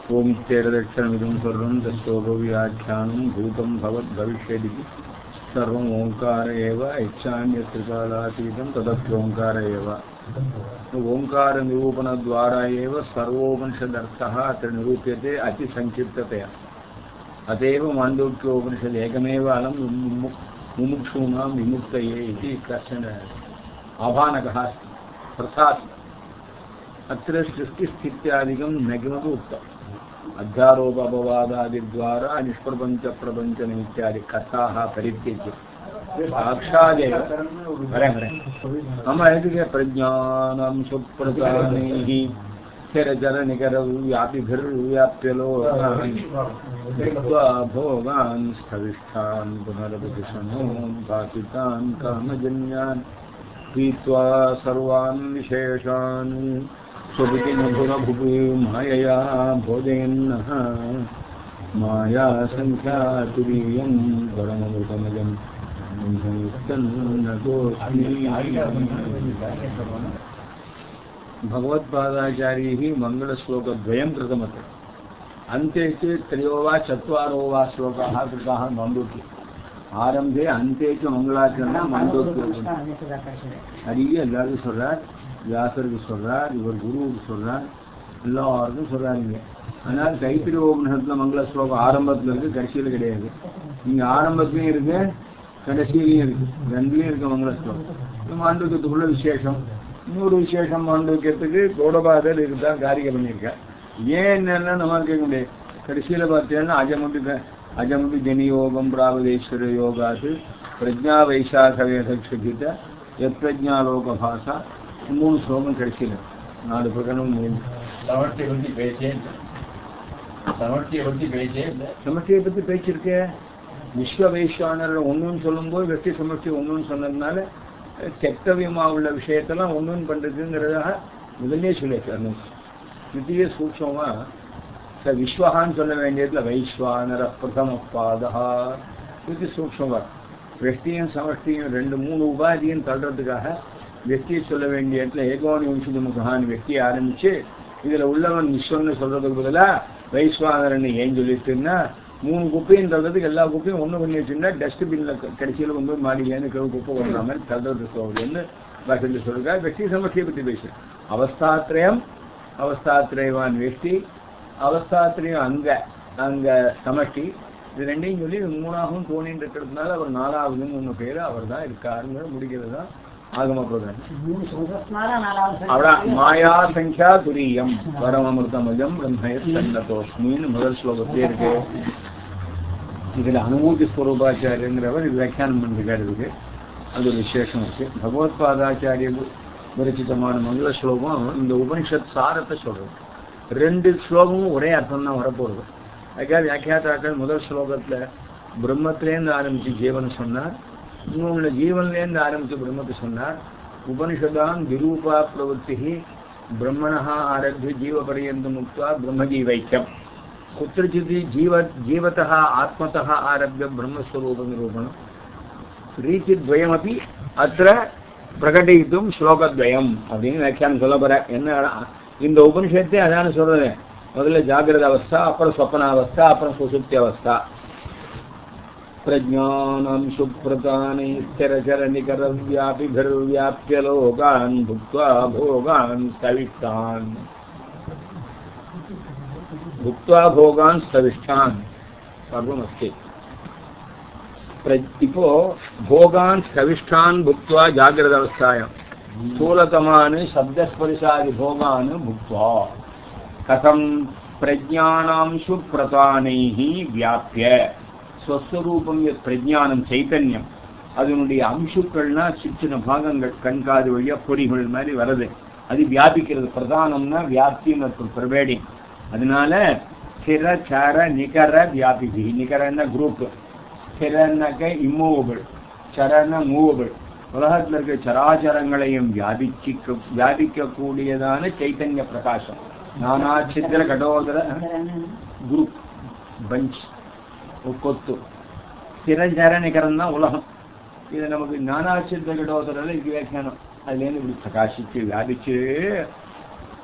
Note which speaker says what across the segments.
Speaker 1: ஓமித்தேரதட்சணமிதம் சர்வம் தஸ்யோபவியாக்கியானம் பூதம் பவத் பவிஷ்யதிதி சர்வம் ஓங்கார ஏவ இச்சான்யத்திரிகாலாதீதம் ததப்யோங்கார ஏவ ஓங்கார நிரூபணद्वारा एव सर्वोपनिषदर्थः अत्र निरूप्यते अतिसङ्क्षिप्ततया अतएव माण्डूक्योपनिषद् एकमेव अलं मुमु- मुमुक्षूणां विमुक्तये इति कश्चन आभाणकः अस्ति अर्थात् अत्र सृष्टिस्थित्यादिकं न किमपि उक्तम् अध्यारोपपवादादिद्वारा निष्प्रपञ्चप्रपञ्चन इत्यादि कथाः परित्यज्य साक्षादेव हरे हरे मम ऐतिह्य प्रज्ञानं सुप्रदानैः स्थिरजलनिकरव्यापिभिर्व्याप्यलोकान् कृत्वा भोगान् स्थविष्ठान् पुनरभिषणोद्भासितान् कामजन्यान् पीत्वा सर्वान् विशेषान् स्वपिति मधुरभुवि मायया भोजयन्नः माया सङ्ख्यातुरीयं परममृतमजम् भगवत्पादाचार्यैः मङ्गलश्लोकद्वयं कृतमत्र अन्ते च त्रयो वा चत्वारो वा श्लोकाः कृताः मन्दोक्ये ஆரம்பே அந்தேக்கு மங்களாச்சரணா மண்டோக்கு நிறைய எல்லாருக்கும் சொல்றார் வியாசருக்கு சொல்றார் இவர் குருவுக்கு சொல்றார் எல்லாருக்கும் சொல்றாருங்க அதனால தைத்திரி உபநிஷத்துல மங்கள ஸ்லோகம் ஆரம்பத்துல இருக்கு கடைசியில கிடையாது நீங்க ஆரம்பத்துலயும் இருக்கு கடைசியிலையும் இருக்கு ரெண்டுலயும் இருக்கு மங்கள ஸ்லோகம் மாண்டூக்கியத்துக்குள்ள விசேஷம் இன்னொரு விசேஷம் மாண்டூக்கியத்துக்கு கௌடபாதர் இதுதான் காரிகை பண்ணியிருக்கார் ஏன் என்னன்னா நம்ம கேட்க முடியாது கடைசியில பார்த்தீங்கன்னா அஜமுடி அஜமுடி ஜனியோகம் பிராவதேஸ்வர யோகாது பிரஜா வைசாக வேதக்ஷகித எத்ரஜாலோக பாசா மூணு ஸ்லோகம் கடைசியில் நாலு பிரகடனம் மூணு
Speaker 2: சமஷ்டியை பத்தி பேச்சே இல்லை சமஷ்டியை பத்தி பேச்சே இல்லை
Speaker 1: சமஷ்டியை பத்தி பேச்சிருக்கே விஸ்வ வைஸ்வானர் ஒன்றுன்னு சொல்லும்போது வெற்றி சமஷ்டி ஒன்றுன்னு சொன்னதுனால கெட்டவியமா உள்ள விஷயத்தெல்லாம் ஒன்றுன்னு பண்றதுங்கிறதாக முதல்லே சொல்லியிருக்காரு தித்திய சூக்ஷமா ச விஸ்வஹான்னு சொல்ல வேண்டியதுல வைஸ்வானர பிரதம பாதா இது சூக்ஷமா வெஷ்டியும் சமஷ்டியும் ரெண்டு மூணு உபாதியும் தள்ளுறதுக்காக வெற்றியை சொல்ல வேண்டிய இடத்துல ஏகோனி வம்சது முகான் வெற்றியை ஆரம்பிச்சு இதுல உள்ளவன் விஸ்வன்னு சொல்றதுக்கு பதிலா வைஸ்வானரன் ஏன் சொல்லிட்டுன்னா மூணு குப்பையும் தள்ளுறதுக்கு எல்லா குப்பையும் ஒண்ணு பண்ணி வச்சுருந்தா டஸ்ட்பின்ல கடைசியில் வந்து மாடியிலேருந்து கிழவு குப்பை கொண்ட மாதிரி தள்ளுறது சொல்றதுன்னு பக்கத்தில் சொல்றா வெற்றி சமஷ்டியை பத்தி பேசுறேன் அவஸ்தாத்திரயம் அவஸ்தாத்திரயவான் வெஷ்டி அவஸ்தாத்திரயம் அங்க அங்க சமஷ்டி இது ரெண்டையும் சொல்லி மூணாகவும் தோணின்னு இருக்கிறதுனால அவர் நாலாவதுன்னு ஒன்று பேர் அவர் தான் இருக்காருங்கிற முடிக்கிறது தான் ஆகம பிரதானம் அவடா மாயா சங்கியா துரியம் பரமமிருதமஜம் பிரம்மயத்தன்னதோஸ்மின்னு முதல் ஸ்லோகத்திலே இருக்கு இதுல அனுமூதி ஸ்வரூபாச்சாரியங்கிறவர் இது வியாக்கியானம் பண்ணிருக்காரு இதுக்கு அது ஒரு விசேஷம் இருக்கு பகவத் பாதாச்சாரிய விரச்சிதமான மங்கள ஸ்லோகம் இந்த உபனிஷத் சாரத்தை சொல்றது ரெண்டு ஸ்லோகமும் ஒரே அர்த்தம் தான் வரப்போகுது அதுக்காக வியாக்கியாத்தாக்கள் முதல் ஸ்லோகத்துல பிரம்மத்திலேருந்து ஆரம்பிச்சு ஜீவன் சொன்னார் இன்னொன்று ஜீவன்லேருந்து ஆரம்பிச்சு பிரம்மத்தை சொன்னார் உபனிஷதாம் விரூபா பிரவருத்தி பிரம்மணா ஆரம்பிய ஜீவபரியந்த முக்தா பிரம்மஜீவைக்கியம் குத்திரச்சித் ஜீவ ஜீவத்தः ஆத்மतः ஆரம்பிய பிரம்மஸ்வரூப நிரூபணம் ரீதித்வயமபி அത്ര பிரகடயித்தும் ஸ்லோகத்வயம் அப்படின்னு வியாக்கியானம் சொல்ல போற என்ன இந்த உபனிஷத்தே அதான சொல்றது முதல்ல ஜாகிரத அவஸ்தா அப்புறம் சொப்பனாவஸ்தா அப்புறம் சுசுப்தி அவஸ்தா प्रज्ञानं सुप्रतानि स्थिरचरनिकरव्यापिभिर्व्याप्य लोकान् भुक्त्वा भोगान् स्थविष्ठान् भुक्त्वा भोगान् स्थविष्ठान् सर्वमस्ति இப்போ भोगान् स्थविष्ठान् भुक्त्वा जाग्रत अवस्थायां स्थूलतमान् शब्दस्पर्शादि भोगान् भुक्त्वा कथं प्रज्ञानां सुप्रतानैः व्याप्य ஸ்வஸ்வரூபம் பிரஜானம் சைத்தன்யம் அதனுடைய அம்சுக்கள்னா சின்ன சின்ன பாகங்கள் கண்காது வழியா பொறிகள் மாதிரி வருது அது வியாபிக்கிறது பிரதானம்னா வியாப்தின்னு ஒரு பிரபேடிங் அதனால ஸ்திர சர நிகர வியாபிகி நிகரன்னா குரூப் ஸ்திரன்னாக்க இம்மூவபிள் சரன்னா மூவபிள் உலகத்தில் இருக்க சராச்சரங்களையும் வியாபிக்க வியாபிக்கக்கூடியதான சைத்தன்ய பிரகாசம் நானா சித்திர கடோதர குரூப் பஞ்ச் கொத்து ஸ்திரஜர நிகரம் தான் உலகம் இது நமக்கு ஞானாசித்த கடோதரில் இது வியாக்கியானம் அதுலேருந்து இப்படி பிரகாசிச்சு வியாபிச்சு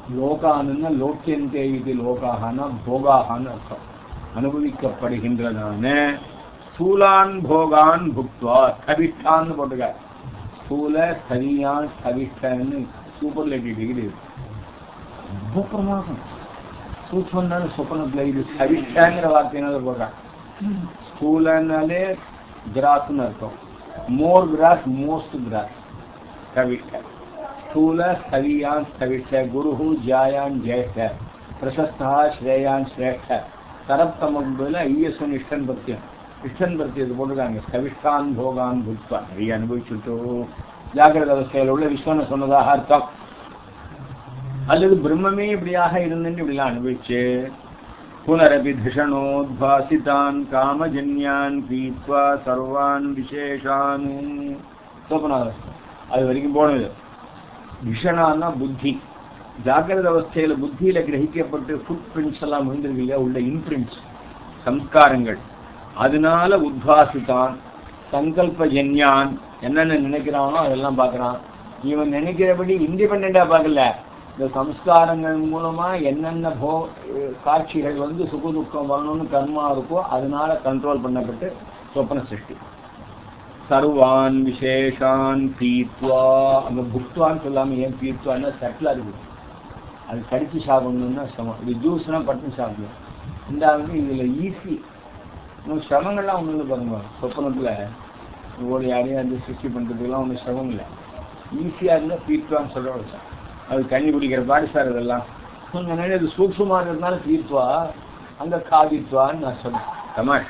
Speaker 1: லோகானுன்னா லோக்கியந்தே இது லோகாகனா போகாகனு அர்த்தம் அனுபவிக்கப்படுகின்றதான ஸ்தூலான் போகான் புக்துவா கவிஷ்டான்னு போட்டுக்க ஸ்தூல சரியான் கவிஷ்டன்னு சூப்பர்லேட்டிவ் டிகிரி இருக்கு ரொம்ப பிரமாதம் சூட்சம்னால சொப்பனத்தில் இது கவிஷ்டங்கிற வார்த்தையினால போடுறேன் ஸ்தூலனாலே கிராஸ்னு அர்த்தம் மோர் கிராஸ் மோஸ்ட் கிராஸ் கவிஷ்ட स्थूल स्थवीयान स्थविष्ठ गुरु ज्यायान ज्येष्ठ பிரசஸ்தா ஸ்ரேயான் ஸ்ரேஷ்ட தரப்தமகுல ஐஎஸ்என் இஷ்டன் பத்தியம் இஷ்டன் பத்தியது போட்டுருக்காங்க ஸ்கவிஷ்டான் போகான் புத்வா நிறைய அனுபவிச்சுட்டு ஜாகிரத அவஸ்தையில் உள்ள விஸ்வன சொன்னதாக அர்த்தம் அல்லது பிரம்மமே இப்படியாக இருந்துட்டு இப்படிலாம் அனுபவிச்சு புனரபி திஷணோத்பாசிதான் காமஜன்யான் பீத்வா சர்வான் விசேஷான் சொப்பனாவஸ்தை அது வரைக்கும் போனது விஷனான்னா புத்தி ஜாகிரத அவஸ்தையில புத்தியில கிரகிக்கப்பட்டு ஃபுட் பிரிண்ட்ஸ் எல்லாம் விழுந்திருக்கு இல்லையா உள்ள இம்பிரிண்ட்ஸ் சம்ஸ்காரங்கள் அதனால உத்வாசித்தான் சங்கல்ப ஜன்யான் என்னென்ன நினைக்கிறானோ அதெல்லாம் பார்க்கறான் இவன் நினைக்கிறபடி இண்டிபெண்டா பார்க்கல இந்த சம்ஸ்காரங்கள் மூலமா என்னென்ன போ காட்சிகள் வந்து சுக துக்கம் வரணும்னு கர்மா இருக்கோ அதனால கண்ட்ரோல் பண்ணப்பட்டு சொப்பன சிருஷ்டி சர்வான் விசேஷான் பீத்வா அங்க புக்துவான்னு சொல்லாம ஏன் பீத்வான்னா சட்டிலா இருக்குது அது கடிச்சு சாப்பிடணும்னா சிரமம் இது ஜூஸ்னா பட்டு சாப்பிடணும் இந்த வந்து இதுல ஈஸி இன்னும் சிரமங்கள்லாம் ஒன்றும் இல்லை பாருங்க சொப்பனத்துல ஓடி யாரையும் அந்த சிருஷ்டி பண்றதுக்கெல்லாம் ஒன்றும் சிரமம் இல்லை ஈஸியா இருந்தா பீத்வான்னு சொல்ல வச்சேன் அது தண்ணி குடிக்கிற பாடி சார் இதெல்லாம் கொஞ்சம் நேரம் இது சூக்ஷமா இருக்கிறதுனால பீத்வா அங்க காவித்வான்னு நான் சொன்னேன் தமாஷ்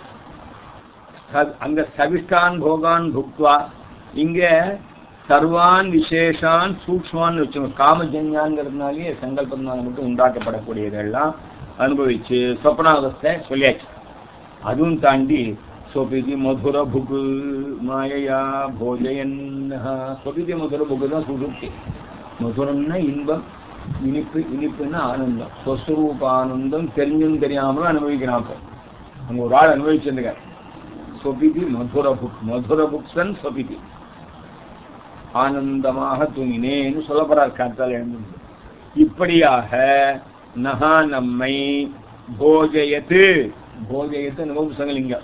Speaker 1: அங்க சவிஷ்டான் போகான் புக்வா இங்க சர்வான் விசேஷான் சூக்ஷ்மான்னு வச்சுக்கோங்க காமஜன்யாங்கிறதுனாலேயே சங்கல்பத்தினால மட்டும் உண்டாக்கப்படக்கூடியதெல்லாம் அனுபவிச்சு சொப்பனாவஸ்தை சொல்லியாச்சு அதுவும் தாண்டி சொபிதி மதுர புகு மாயையா போஜயன் சொபிதி மதுர புகு தான் சுசுப்தி மதுரம்னா இன்பம் இனிப்பு இனிப்புன்னா ஆனந்தம் சொஸ்வரூப ஆனந்தம் தெரிஞ்சும் தெரியாமலும் அனுபவிக்கிறான் அப்போ அங்க ஒரு ஆள் அனுபவிச்சிருந்துங்க சொபிதி மதுர புக் மதுர புக்சன் சொபிதி ஆனந்தமாக தூங்கினேன்னு சொல்லப்படுறார் காத்தால் எழுந்து இப்படியாக நகா நம்மை போஜயத்து போஜயத்து நவபுசங்கலிங்கம்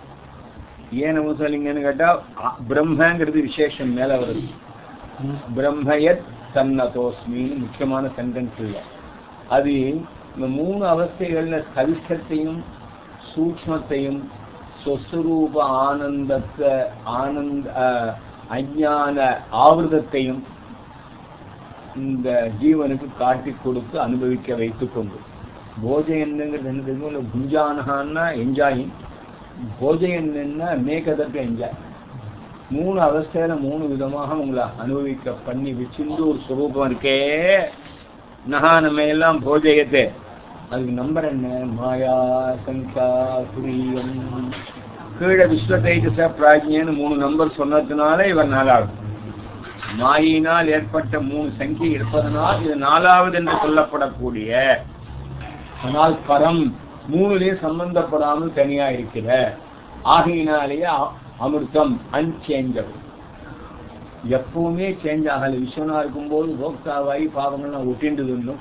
Speaker 1: ஏன் நவபுசங்கலிங்கன்னு கேட்டா அ- பிரம்மங்கிறது விசேஷம் மேல வருது பிரம்மயத் சன்னதோஸ்மின்னு முக்கியமான சென்டென்ஸ் இல்லை அது இந்த மூணு அவஸ்தைகள்ல கவிஷ்டத்தையும் சூக்ஷ்மத்தையும் சொஸ்வரூப ஆனந்தத்தை ஆனந்த அஹ், அஞ்ஞான ஆவிரதத்தையும் இந்த ஜீவனுக்கு காட்டி கொடுத்து அனுபவிக்க வைத்துக் கொண்டு போஜயன்ங்கிறது என்ன தெரியுமோ இல்லை குஞ்சானகான்னா என்ஜாயிங் போஜயன்னா மேக்கதற்கு என்ஜாய் மூணு அவஸ்தையில மூணு விதமாக உங்களை அனுபவிக்க பண்ணி வச்சிருந்து ஒரு சுரூபம் இருக்கே நகா நம்ம எல்லாம் போஜயத்தை அதுக்கு நம்பர் என்ன மாயா சங்கா புரியம் கீழே விஸ்வ தைஜச பிராஜ்யன்னு மூணு நம்பர் சொன்னதுனால இவர் நாலாவது மாயினால் ஏற்பட்ட மூணு சங்கி இருப்பதனால் இது நாலாவது என்று சொல்லப்படக்கூடிய ஆனால் பரம் மூணுலயும் சம்பந்தப்படாமல் தனியா இருக்கிற ஆகையினாலேயே அ- அமிர்தம் அன்சேஞ்சபிள் எப்பவுமே சேஞ்ச் ஆகல விஸ்வனா இருக்கும்போது போக்தாவாகி பாவங்கள்லாம் ஒட்டின்றது இன்னும்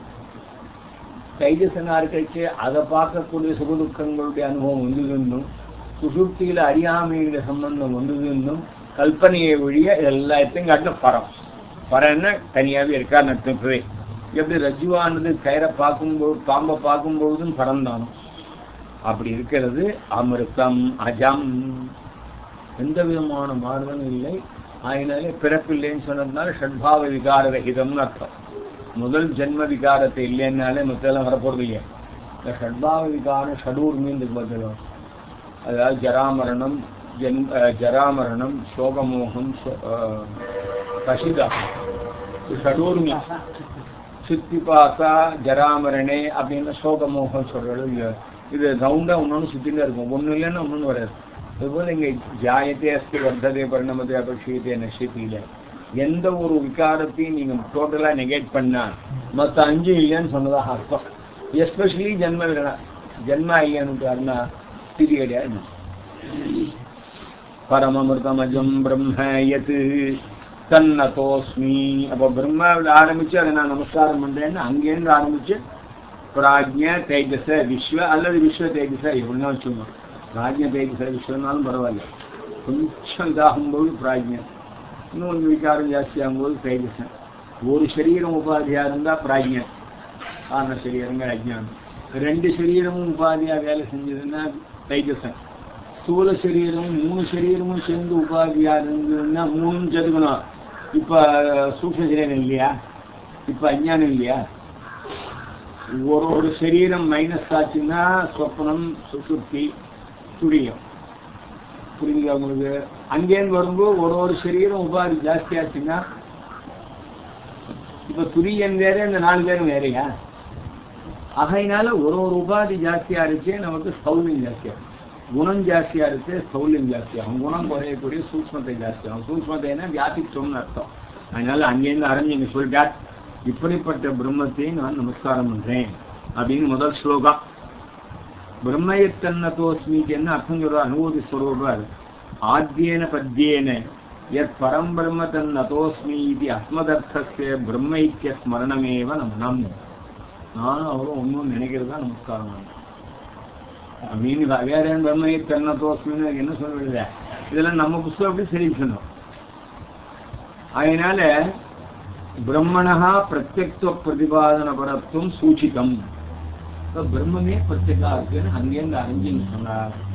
Speaker 1: தைஜசனா இருக்கச்சு அதை பார்க்கக்கூடிய சுகதுக்கங்களுடைய அனுபவம் வந்ததுன்னும் சுசுப்தியில அறியாமையில சம்பந்தம் வந்ததுன்னும் கல்பனையை ஒழிய எல்லாத்தையும் காட்டிலும் பரம் பரம்னா தனியாவே இருக்கா நட்பே எப்படி ரஜுவானது கயிறை பார்க்கும்போது பாம்பை பார்க்கும்பொழுதும் பரந்தானோ அப்படி இருக்கிறது அமிர்தம் அஜம் எந்த விதமான மாறுதலும் இல்லை ஆயினாலே பிறப்பில்லைன்னு சொன்னதுனால ஷட்பாவ விகார ரஹிதம்னு அர்த்தம் முதல் ஜென்ம விகாரத்தை இல்லைன்னாலே மத்தெல்லாம் வரப்போறது இல்லையா இந்த ஷட்பாவ விகாரம் ஷடூர் மீந்துக்கு பதிலும் அதாவது ஜராமரணம் ஜென் அஹ், ஜராமரணம் சோகமோகம் சோ- அஹ், கசிதா இது ஷடூர்மி சுத்திபாசா ஜராமரணே அப்படின்னு சோகமோகம் சொல்றது இல்ல இது ரவுண்டா ஒன்னொன்னு சுத்திட்டு இருக்கும் ஒண்ணு இல்லைன்னா ஒண்ணு வராது அதுபோல இங்க ஜாயத்தே அஸ்தி வர்த்ததே பரிணமதே அபக்ஷியத்தே நஷித்தில எந்த ஒரு விகாரத்தையும் நீங்க டோட்டலா நெகேட் பண்ணா மத்த அஞ்சு இல்லைன்னு சொன்னதாக அர்த்தம் எஸ்பெஷலி ஜென்ம விகடா ஜென்மா இல்லைன்னு ஸ்திதி கிடையாது பரமமிருதமஜம் பிரம்ம யத் தன்னதோஸ்மி அப்ப பிரம்மாவில் ஆரம்பிச்சு அதை நான் நமஸ்காரம் பண்றேன்னு அங்கேருந்து ஆரம்பிச்சு பிராஜ்ய தேஜச விஸ்வ அல்லது விஸ்வ தேஜச எப்படின்னா வச்சுக்கோங்க பிராஜ்ய தேஜச விஸ்வனாலும் பரவாயில்ல கொஞ்சம் இதாகும்போது பிராஜ்ய இன்னும் கொஞ்சம் விகாரம் ஜாஸ்தி ஆகும்போது தேஜசன் ஒரு சரீரம் உபாதியா இருந்தா பிராஜ்யம் காரண சரீரங்கள் அஜ்ஞானம் ரெண்டு சரீரமும் உபாதியா வேலை செஞ்சதுன்னா தைஜசன் ஸ்தூல சரீரமும் மூணு சரீரமும் சேர்ந்து உபாதியா இருந்ததுன்னா மூணும் செதுக்கணும் இப்ப சூக்ஷ்ம சரீரம் இல்லையா இப்ப அஞ்ஞானம் இல்லையா ஒரு ஒரு சரீரம் மைனஸ் ஆச்சுன்னா சொப்பனம் சுசுப்தி துரியம் புரியுதுங்களா உங்களுக்கு அங்கேருந்து வரும்போது ஒரு ஒரு சரீரம் உபாதி ஜாஸ்தி ஆச்சுன்னா இப்ப துரியன் வேற இந்த நாலு பேரும் வேறையா ஆகையினால ஒரு ஒரு உபாதி ஜாஸ்தியா இருந்துச்சு நமக்கு சௌல்யம் ஜாஸ்தியா குணம் ஜாஸ்தியா இருக்கு சௌல்யம் ஜாஸ்தியாகும் குணம் குறையக்கூடிய சூக்மத்தை ஜாஸ்தியாகும் சூக்மத்தைனா வியாபித்தோம்னு அர்த்தம் அதனால அங்கேருந்து அறிஞ்சுங்க சொல்லிட்டார் இப்படிப்பட்ட பிரம்மத்தை நான் நமஸ்காரம் பண்றேன் அப்படின்னு முதல் ஸ்லோகம் பிரம்மயத்தன்னதோஸ்மிக்கு என்ன அர்த்தம் சொல்ற அனுபூதி ஸ்வரூபர் ஆத்தியேன பத்தியேன யத் பரம் பிரம்ம தன்னதோஸ்மி இது அஸ்மதர்த்தஸ்ய பிரம்மைக்கிய ஸ்மரணமேவ நமனம் நானும் அவரும் ஒன்றும் நினைக்கிறது தான் நமஸ்காரம் பண்றேன் அப்படின்னு வேற பிரம்மையை தன்னதோஸ்மின்னு என்ன சொல்றது இதெல்லாம் நம்ம புஸ்தகம் அப்படி சரி சொன்னோம் அதனால பிரம்மணா பிரத்யக்துவ பிரதிபாதன பரத்துவம் சூச்சிதம் இப்ப பிரம்மமே பிரத்யேகா இருக்குன்னு அங்கேருந்து அறிஞ்சுன்னு சொன்னார்